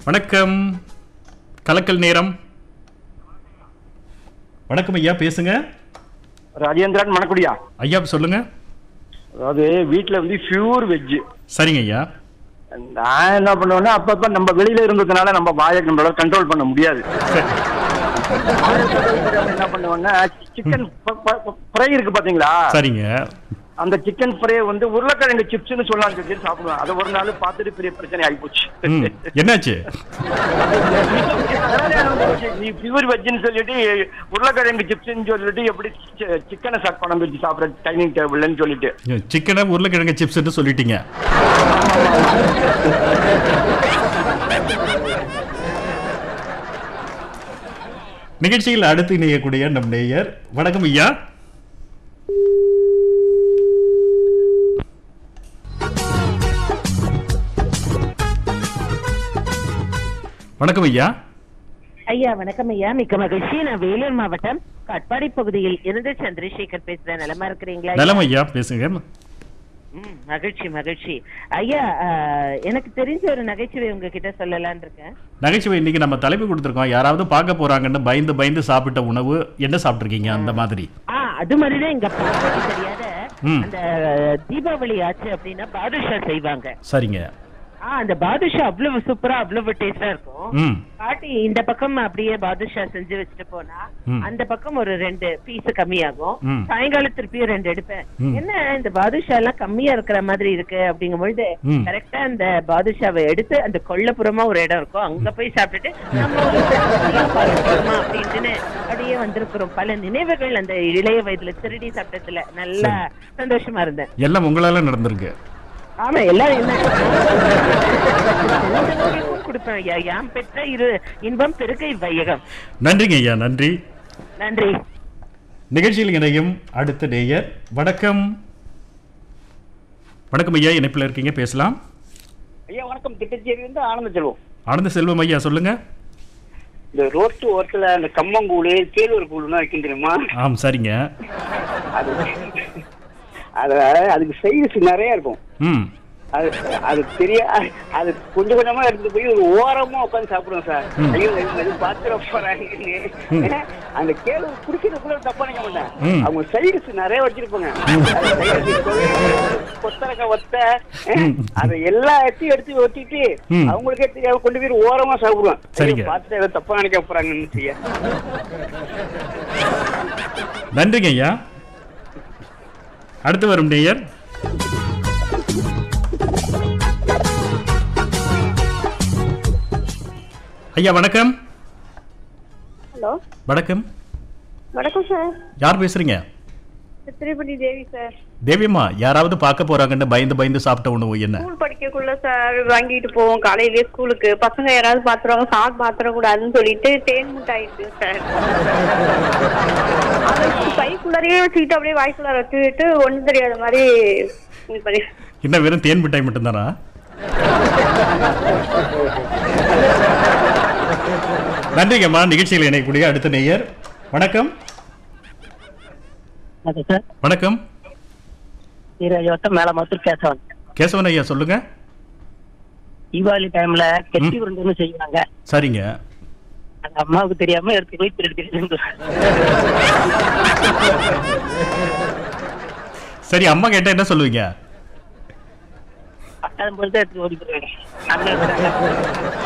வணக்கம் கலக்கல் நேரம் வணக்கம் ஐயா பேசுங்க ராஜேந்திரன் மணக்குடியா ஐயா சொல்லுங்க அதாவது வீட்டுல வந்து பியூர் வெஜ் சரிங்க ஐயா நான் என்ன பண்ணுவேன்னா அப்பப்ப நம்ம வெளியில இருந்ததுனால நம்ம வாயை நம்மளால கண்ட்ரோல் பண்ண முடியாது சரி என்ன பண்ணுவேன்னா சிக்கன் ஃப்ரை இருக்கு பாத்தீங்களா சரிங்க அந்த சிக்கன் ஃப்ரை வந்து உருளைக்கிழங்கு சிப்ஸ்னு சொல்லலாம் சொல்லி சாப்பிடுவேன் அதை ஒரு நாள் பார்த்துட்டு பெரிய பிரச்சனை ஆகி போச்சு ம் என்னாச்சு நீ பியூர் வெஜ்னு சொல்லிட்டு உருளைக்கிழங்கு சிப்ஸ்னு சொல்லிட்டு எப்படி சிக்கனை சாட் பணம் வச்சு சாப்பிடுற டைனிங் டேபிள்னு சொல்லிட்டு சிக்கனை உருளைக்கிழங்கு சிப்ஸ்ன்னு சொல்லிட்டீங்க நிகழ்ச்சியில் அடுத்து இணையக்கூடிய நம் நேயர் வணக்கம் ஐயா வணக்கம் ஐயா ஐயா வணக்கம் ஐயா மிக்க மகிழ்ச்சி நான் வேலூர் மாவட்டம் காட்பாடி பகுதியில் இருந்து சந்திரசேகர் பேசுறேன் நலமா இருக்கிறீங்களா ஐயா? நலம் ஐயா பேசுங்க ம், மகிழ்ச்சி மகிழ்ச்சி ஐயா ஆ, எனக்கு தெரிஞ்ச ஒரு நகைச்சுவை உங்ககிட்ட சொல்லலாம்னு இருக்கேன் நகைச்சுவை இன்னைக்கு நம்ம தலைப்பு கொடுத்துருக்கோம் யாராவது பார்க்க போறாங்கன்னு பயந்து பயந்து சாப்பிட்ட உணவு என்ன சாப்பிட்டுருக்கீங்க அந்த மாதிரி ஆ அது மாதிரிதான் எங்க பாப்பாக்கு தெரியாத ம். அந்த தீபாவளி ஆச்சு அப்படின்னா பாதுஷா செய்வாங்க சரிங்க ஆ அந்த பாதுஷா அவ்வளவு சூப்பரா அவ்வளவு டேஸ்டா இருக்கும் ம் பாட்டி இந்த பக்கம் அப்படியே பாதுஷா செஞ்சு வச்சுட்டு போனா ம். அந்த பக்கம் ஒரு ரெண்டு பீஸ் கம்மியாகும் ம். சாயங்காலம் திருப்பியும் ரெண்டு எடுப்பேன் ம். என்ன இந்த பாதுஷா எல்லாம் கம்மியா இருக்கிற மாதிரி இருக்கு அப்படிங்கும் பொழுது ம். கரெக்டா அந்த பாதுஷாவை எடுத்து அந்த கொல்லப்புறமா ஒரு இடம் இருக்கும் அங்க போய் சாப்பிட்டுட்டு நம்ம ஒரு திருப்தியா பார்த்துக்கலாமா அப்படின்ட்டுன்னு அப்படியே வந்திருக்கிறோம் பல நினைவுகள் அந்த இளைய வயதுல திருடி சாப்பிட்டதுல நல்லா சந்தோஷமா இருந்தேன் எல்லாம் உங்களால நடந்திருக்கு ஆமா எல்லாரும் என்ன தெரிஞ்சவங்களுக்கும் கொடுப்பேன் ஐயா யாம் பெற்ற இரு இன்பம் பெருக்கை வையகம் நன்றிங்க ஐயா நன்றி நன்றி நிகழ்ச்சியில் இணையும் அடுத்த நேயர் வணக்கம் வணக்கம் ஐயா இணைப்பில் இருக்கீங்க பேசலாம் ஐயா வணக்கம் திட்டச்சேரி வந்து ஆனந்த செல்வம் ஆனந்த செல்வம் ஐயா சொல்லுங்க இந்த ரோட்டு ஓரத்துல அந்த கம்மங்கூழு கேழ்வரகு கூழுலாம் வைக்கும் தெரியுமா ஆம் சரிங்க அது அது அதுக்கு சைஸ் நிறைய இருக்கும் ம் அது அது தெரிய அது கொஞ்சம் கொஞ்சமா எடுத்து போய் ஒரு ஓரமா உட்காந்து சாப்பிடுவோம் சார் ஐயோ இது பாத்திர போறாங்க அந்த கேள்வி குடிக்கிறது கூட தப்பா நினைக்க மாட்டேன் ம். அவங்க சைடுஸ் நிறைய வச்சிருப்பாங்க கொத்தரக்காய் ஒத்த அதை எல்லா இடத்தையும் எடுத்து ஒட்டிட்டு ம். அவங்களுக்கே தெரியாம கொண்டு போய் ஓரமா சாப்பிடுவேன் சரிங்க. ஐயோ, பார்த்துட்டு ஏதோ தப்பா நினைக்க போறாங்கன்னு செய்ய நன்றிங்க ஐயா அடுத்து வரும் நேயர் ஐயா வணக்கம் ஹலோ வணக்கம் வணக்கம் சார் யார் பேசுறீங்க திருப்பதி தேவி சார் தேவியம்மா யாராவது பார்க்க போறாங்கன்னு பயந்து பயந்து சாப்பிட்ட உணவு என்ன ஸ்கூல் படிக்கக்குள்ள சார் வாங்கிட்டு போவோம் காலையிலேயே ஸ்கூலுக்கு பசங்க யாராவது பாத்துருவாங்க சாப்பிட்டு பாத்திரம் கூடாதுன்னு சொல்லிட்டு தேன் முட்டாய் இருக்கு சார் அதை பைக்குள்ளாரையே வச்சுக்கிட்டு அப்படியே வாய்க்குள்ளார வச்சுக்கிட்டு ஒண்ணும் தெரியாத மாதிரி இது பண்ணி என்ன வெறும் தேன் மிட்டாய் மட்டும்தானா நன்றிங்கம்மா நிகழ்ச்சியில் இணையக்கூடிய அடுத்த நேயர் வணக்கம் சார் வணக்கம் இருபது வருஷம் மேல மட்டும் கேசவன் கேசவன் ஐயா சொல்லுங்க தீபாவளி டைம்ல கெட்டி உருண்டுன்னு செய்வாங்க சரிங்க அந்த அம்மாவுக்கு தெரியாம எடுத்து போய் திருடி திருடி சரி அம்மா கேட்டா என்ன சொல்லுவீங்க பட்டாதம் போட்டு எடுத்து ஓடி போயிருவாங்க